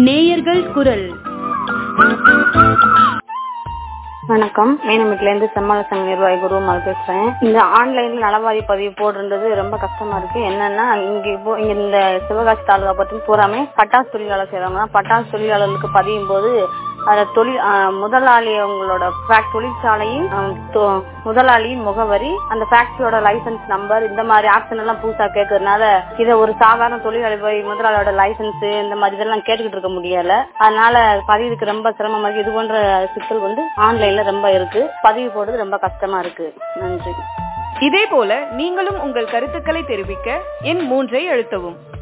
நேயர்கள் குரல் வணக்கம் மேனமிட்ல இருந்து செம்மல சங்க நிர்வாகி குருமால் பேசுறேன் இந்த ஆன்லைன்ல நலவாரி பதிவு போடுறது ரொம்ப கஷ்டமா இருக்கு என்னன்னா இங்க இப்போ இங்க இந்த சிவகாசி தாலுகா பத்தி பூராமே பட்டாசு தொழிலாளர் செய்றவங்க பட்டாசு தொழிலாளர்களுக்கு பதியும் போது அதுல தொழில் ஆஹ் முதலாளி அவங்களோட fact- தொழிற்சாலையின் ஆஹ் தொ- முதலாளியின் முகவரி அந்த ஃபேக்டரியோட லைசன்ஸ் நம்பர் இந்த மாதிரி ஆப்ஷன் எல்லாம் புதுசா கேட்கறதுனால இதை ஒரு சாதாரண தொழிலாளி போய் முதலாளியோட லைசன்ஸ் இந்த மாதிரி இதெல்லாம் கேட்டுக்கிட்டு இருக்க முடியல அதனால பதிவுக்கு ரொம்ப சிரமமா இருக்கு இது போன்ற சிக்கல் வந்து ஆன்லைன்ல ரொம்ப இருக்கு பதிவு போடுறது ரொம்ப கஷ்டமா இருக்கு நன்றி இதே போல நீங்களும் உங்கள் கருத்துக்களை தெரிவிக்க எண் மூன்றை அழுத்தவும்